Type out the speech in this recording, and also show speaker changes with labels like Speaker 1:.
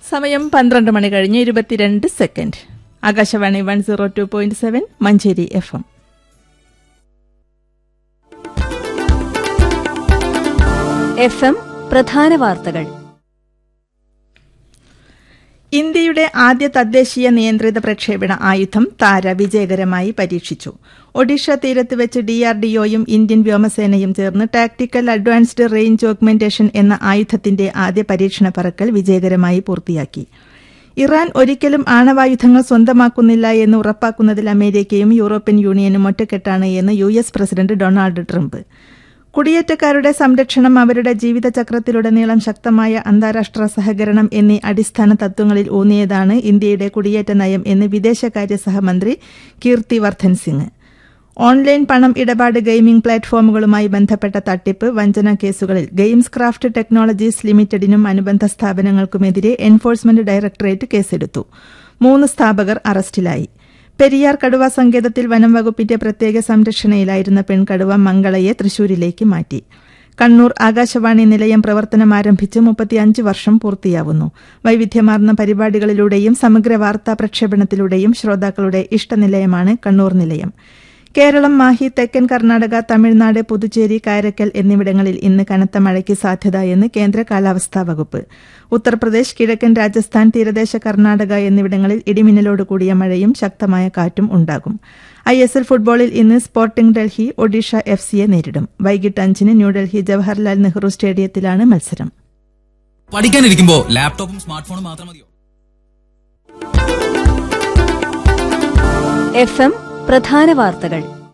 Speaker 1: സമയം പന്ത്രണ്ട് മണി കഴിഞ്ഞ് ഇരുപത്തിരണ്ട് second Akashvani one zero two point seven Manjeri F M
Speaker 2: F M പ്രധാന വാർത്തകൾ
Speaker 1: ഇന്ത്യയുടെ ആദ്യ തദ്ദേശീയ നിയന്ത്രിത പ്രക്ഷേപണ ആയുധം താര വിജയകരമായി പരീക്ഷിച്ചു ഒഡീഷ തീരത്ത് വെച്ച് ഡിആർഡിഒയും ഇന്ത്യൻ വ്യോമസേനയും ചേർന്ന് ടാക്ടിക്കൽ അഡ്വാൻസ്ഡ് റേഞ്ച് ഓഗ്മെന്റേഷൻ എന്ന ആയുധത്തിന്റെ ആദ്യ പരീക്ഷണ പറക്കൽ വിജയകരമായി പൂർത്തിയാക്കി ഇറാൻ ഒരിക്കലും ആണവായുധങ്ങൾ സ്വന്തമാക്കുന്നില്ല എന്ന് ഉറപ്പാക്കുന്നതിൽ അമേരിക്കയും യൂറോപ്യൻ യൂണിയനും ഒറ്റക്കെട്ടാണ് എന്ന് U S president Donald Trump കുടിയേറ്റക്കാരുടെ സംരക്ഷണം അവരുടെ ജീവിതചക്രത്തിലുടനീളം ശക്തമായ അന്താരാഷ്ട്ര സഹകരണം എന്നീ അടിസ്ഥാന തത്വങ്ങളിൽ ഊന്നിയതാണ് ഇന്ത്യയുടെ കുടിയേറ്റ നയം എന്ന് വിദേശകാര്യ സഹമന്ത്രി കീർത്തി വർദ്ധൻ സിംഗ് ഓൺലൈൻ പണം ഇടപാട് ഗെയിമിംഗ് പ്ലാറ്റ്ഫോമുകളുമായി ബന്ധപ്പെട്ട തട്ടിപ്പ് വഞ്ചന കേസുകളിൽ ഗെയിംസ് ക്രാഫ്റ്റ് ടെക്നോളജീസ് ലിമിറ്റഡിനും അനുബന്ധ സ്ഥാപനങ്ങൾക്കുമെതിരെ എൻഫോഴ്സ്മെന്റ് ഡയറക്ടറേറ്റ് കേസെടുത്തു മൂന്ന് സ്ഥാപകർ അറസ്റ്റിലായി പെരിയാർ കടുവ സങ്കേതത്തിൽ വനം വകുപ്പിന്റെ പ്രത്യേക സംരക്ഷണയിലായിരുന്ന പെൺകടുവ മംഗളയെ തൃശൂരിലേക്ക് മാറ്റി കണ്ണൂർ ആകാശവാണി നിലയം പ്രവർത്തനം ആരംഭിച്ച് മുപ്പത്തിയഞ്ച് വർഷം പൂർത്തിയാവുന്നു വൈവിധ്യമാർന്ന പരിപാടികളിലൂടെയും സമഗ്ര വാർത്താ പ്രക്ഷേപണത്തിലൂടെയും ശ്രോതാക്കളുടെ ഇഷ്ടനിലയമാണ് കണ്ണൂർ നിലയം കേരളം മാഹി തെക്കൻ കർണാടക തമിഴ്നാട് പുതുച്ചേരി കാരക്കൽ എന്നിവിടങ്ങളിൽ ഇന്ന് കനത്ത മഴയ്ക്ക് സാധ്യത എന്ന് കേന്ദ്ര കാലാവസ്ഥാ വകുപ്പ് ഉത്തർപ്രദേശ് കിഴക്കൻ രാജസ്ഥാൻ തീരദേശ കർണാടക എന്നിവിടങ്ങളിൽ ഇടിമിന്നലോട് കൂടിയ മഴയും ശക്തമായ കാറ്റും ഉണ്ടാകും ഐ എസ് എൽ ഫുട്ബോളിൽ ഇന്ന് സ്പോർട്ടിംഗ് ഡൽഹി ഒഡീഷ എഫ് സിയെ നേരിടും വൈകിട്ട് അഞ്ചിന് ന്യൂഡൽഹി ജവഹർലാൽ നെഹ്റു സ്റ്റേഡിയത്തിലാണ് മത്സരം
Speaker 3: പഠിക്കാനിരിക്കുമ്പോ ലാപ്ടോപ്പും സ്മാർട്ട് ഫോണും മാത്രം മതിയോ
Speaker 2: എഫ് എം പ്രധാന വാർത്തകൾ